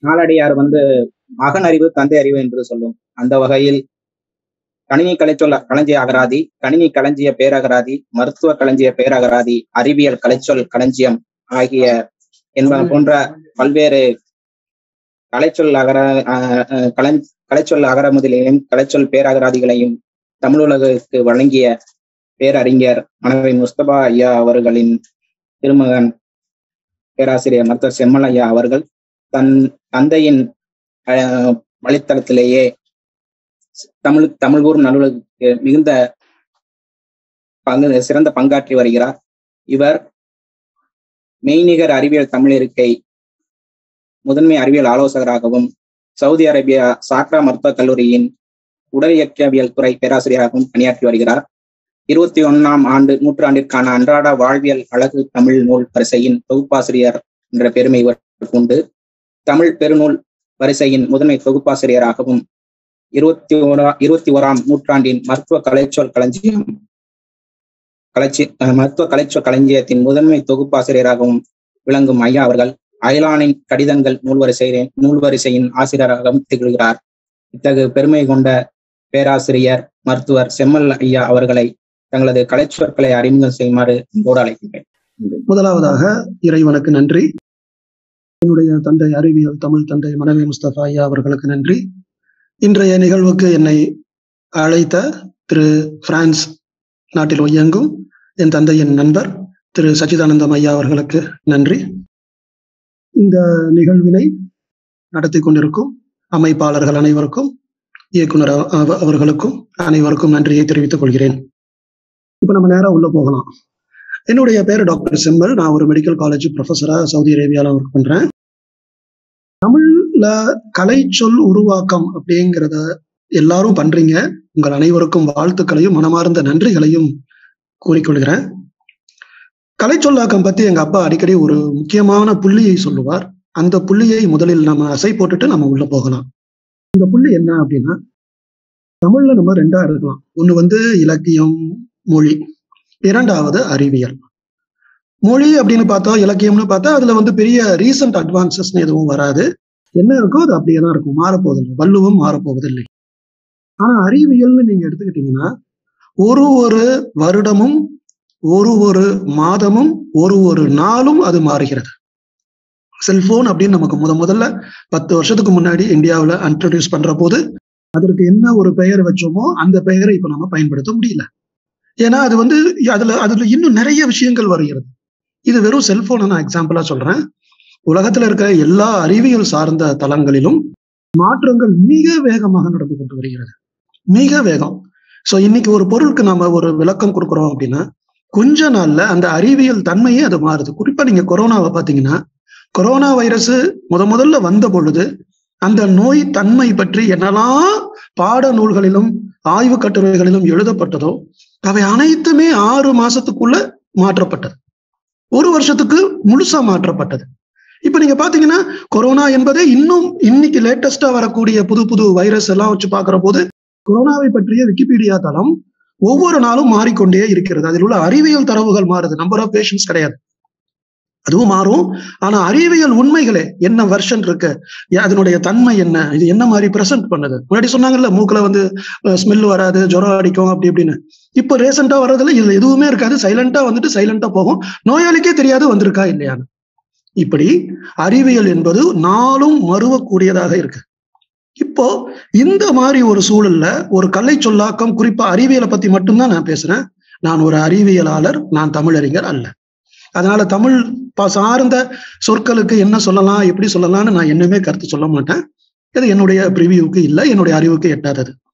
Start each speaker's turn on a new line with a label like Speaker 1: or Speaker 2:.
Speaker 1: நாலடியார் வந்து மகன் அறிவு தந்தை அறிவு என்று சொல்லும் அந்த வகையில் கணினி கலைச்சொல் களஞ்சிய அகராதி கணினி களஞ்சிய பேரகராதி மருத்துவ களஞ்சிய பேரகராதி அறிவியல் கலைச்சொல் களஞ்சியம் ஆகிய என்பன போன்ற பல்வேறு கலைச்சொல் அகர அஹ், அஹ், கலஞ் கலைச்சொல் அகரமுதலையும் கலைச்சொல் பேரகராதிகளையும் தமிழுலகுக்கு வழங்கிய பேரறிஞர் மனைவி முஸ்தபா ஐயா அவர்களின் திருமகன் பேராசிரியர் மருத்துவர் செம்மல் ஐயா அவர்கள் தன் தந்தையின் அஹ், வழித்தளத்திலேயே தமிழ் தமிழ் கூறும் நல்லுலகுக்கு மிகுந்த பங்கு சிறந்த பங்காற்றி வருகிறார் இவர் மெய்நிகர் அறிவியல் தமிழ் இருக்கை முதன்மை அறிவியல் ஆலோசகராகவும் சவுதி அரேபியா சாக்ரா மருத்துவக் கல்லூரியின் உடல் இயக்கவியல் துறை பேராசிரியராகவும் பணியாற்றி வருகிறார் இருபத்தி ஒன்னாம் ஆண்டு நூற்றாண்டிற்கான அன்றாட வாழ்வியல் அழகு தமிழ் நூல் வரிசையின் தொகுப்பாசிரியர் என்ற பெருமை இவருக்கு உண்டு தமிழ் பெருநூல் வரிசையின் முதன்மை தொகுப்பாசிரியராகவும் இருபத்தி ஓரா இருபத்தி ஓராம் நூற்றாண்டின் மருத்துவ கலைச்சொல் களஞ்சியம் கலைச்சி அஹ் மருத்துவ கலைச்சொல் களஞ்சியத்தின் முதன்மை தொகுப்பாசிரியராகவும் விளங்கும் ஐயா அவர்கள் அயலானின் கடிதங்கள் நூல்வரிசையின் நூல்வரிசையின் ஆசிரியராகவும் திகழ்கிறார் இத்தகு பெருமை கொண்ட பேராசிரியர் மருத்துவர் செம்மல் ஐயா அவர்களை தங்களது கலைச்சொற்களை அறிமுகம் செய்யுமாறு அன்போடு அழைக்கின்றேன்
Speaker 2: முதலாவதாக இறைவனுக்கு நன்றி என்னுடைய தந்தை அறிவியல் தமிழ் தந்தை மனைவி முஸ்தபா ஐயா அவர்களுக்கு நன்றி இன்றைய நிகழ்வுக்கு என்னை அழைத்த திரு பிரான்ஸ் நாட்டில் இயங்கும் என் தந்தையின் நண்பர் திரு சச்சிதானந்தம் ஐயா அவர்களுக்கு நன்றி இந்த நிகழ்வினை நடத்தி கொண்டிருக்கும் அமைப்பாளர்கள் அனைவருக்கும் இயக்குனர் அவ- அவர்களுக்கும் அனைவருக்கும் நன்றியை தெரிவித்துக் கொள்கிறேன் இப்ப நம்ம நேரா உள்ள போகலாம் என்னுடைய பேரு டாக்டர் செம்மல் நான் ஒரு மெடிக்கல் காலேஜ் ப்ரொஃபஸரா சவுதி அரேபியால ஒர்க் பண்றேன் தமிழ்ல கலை சொல் உருவாக்கம் அப்படிங்கிறத எல்லாரும் பண்றீங்க உங்கள் அனைவருக்கும் வாழ்த்துக்களையும் மனமார்ந்த நன்றிகளையும் கூறிக்கொள்கிறேன் கலை சொல்லாக்கம் பத்தி எங்க அப்பா அடிக்கடி ஒரு முக்கியமான புள்ளியை சொல்லுவார் அந்த புள்ளியை முதலில் நம்ம அசை போட்டுட்டு நம்ம உள்ள போகலாம் இந்த புள்ளி என்ன அப்படின்னா தமிழ்ல நம்ம ரெண்டா எடுக்கலாம் ஒண்ணு வந்து இலக்கியம் மொழி இரண்டாவது அறிவியல் மொழி அப்படின்னு பார்த்தா இலக்கியம்னு பார்த்தா அதுல வந்து பெரிய ரீசன்ட் அட்வான்சஸ் எதுவும் வராது என்ன இருக்கோ அது அப்படியே தான் இருக்கும் மாறப்போவதில்லை வள்ளுவம் மாறப்போவதில்லை ஆனா அறிவியல்னு நீங்க எடுத்துக்கிட்டீங்கன்னா ஒரு ஒரு வருடமும் ஒரு ஒரு மாதமும் ஒரு ஒரு நாளும் அது மாறுகிறது செல்போன் அப்படின்னு நமக்கு முத முதல்ல பத்து வருஷத்துக்கு முன்னாடி இந்தியாவில் இன்ட்ரடியூஸ் பண்ற போது அதற்கு என்ன ஒரு பெயர் வச்சோமோ அந்த பெயரை இப்ப நம்ம பயன்படுத்த முடியல ஏன்னா அது வந்து அதுல அதுல இன்னும் நிறைய விஷயங்கள் வருகிறது இது வெறும் செல்போனை நான் எக்ஸாம்பிளா சொல்றேன் உலகத்துல இருக்கிற எல்லா அறிவியல் சார்ந்த தளங்களிலும் மாற்றங்கள் மிக வேகமாக நடந்து கொண்டு வருகிறது மிக வேகம் சோ இன்னைக்கு ஒரு பொருளுக்கு நம்ம ஒரு விளக்கம் கொடுக்குறோம் அப்படின்னா கொஞ்ச நாள்ல அந்த அறிவியல் தன்மையே அது மாறுது குறிப்பா நீங்க கொரோனாவை பாத்தீங்கன்னா கொரோனா வைரஸ் முத முதல்ல வந்த பொழுது அந்த நோய் தன்மை பற்றி என்னெல்லாம் பாட நூல்களிலும் ஆய்வு கட்டுரைகளிலும் எழுதப்பட்டதோ அவை அனைத்துமே ஆறு மாசத்துக்குள்ள மாற்றப்பட்டது ஒரு வருஷத்துக்கு முழுசா மாற்றப்பட்டது இப்ப நீங்க பாத்தீங்கன்னா கொரோனா என்பதே இன்னும் இன்னைக்கு லேட்டஸ்டா வரக்கூடிய புது புது வைரஸ் எல்லாம் வச்சு பாக்குற போது கொரோனாவை பற்றிய விக்கிபீடியா தளம் ஒவ்வொரு நாளும் மாறிக்கொண்டே இருக்கிறது அதில் உள்ள அறிவியல் தரவுகள் மாறுது நம்பர் ஆஃப் பேஷன்ஸ் கிடையாது அதுவும் மாறும் ஆனா அறிவியல் உண்மைகளே என்ன வெர்ஷன் இருக்கு ஏ- அதனுடைய தன்மை என்ன இது என்ன மாதிரி பிரசன்ட் பண்ணுது முன்னாடி சொன்னாங்கல்ல மூக்குல வந்து ஸ்மெல் வராது ஜுரம் அடிக்கும் அப்படி இப்படின்னு இப்போ ரீசெண்டா வர்றதுல இதுல எதுவுமே இருக்காது சைலண்டா வந்துட்டு சைலண்டா போகும் நோயாளிக்கே தெரியாது வந்திருக்கா இல்லையான்னு இப்படி அறிவியல் என்பது நாளும் மறுவக்கூடியதாக இருக்கு இப்போ இந்த மாதிரி ஒரு சூழல்ல ஒரு கலை சொல்லாக்கம் குறிப்பா அறிவியலை பத்தி மட்டும்தான் நான் பேசுறேன் நான் ஒரு அறிவியலாளர் நான் தமிழறிஞர் அல்ல அதனால தமிழ் ப- சார்ந்த சொற்களுக்கு என்ன சொல்லலாம் எப்படி சொல்லலாம்னு நான் என்னமே கருத்து சொல்ல மாட்டேன் இது என்னுடைய பிரிவியூக்கு இல்லை என்னுடைய அறிவுக்கு எட்டாதது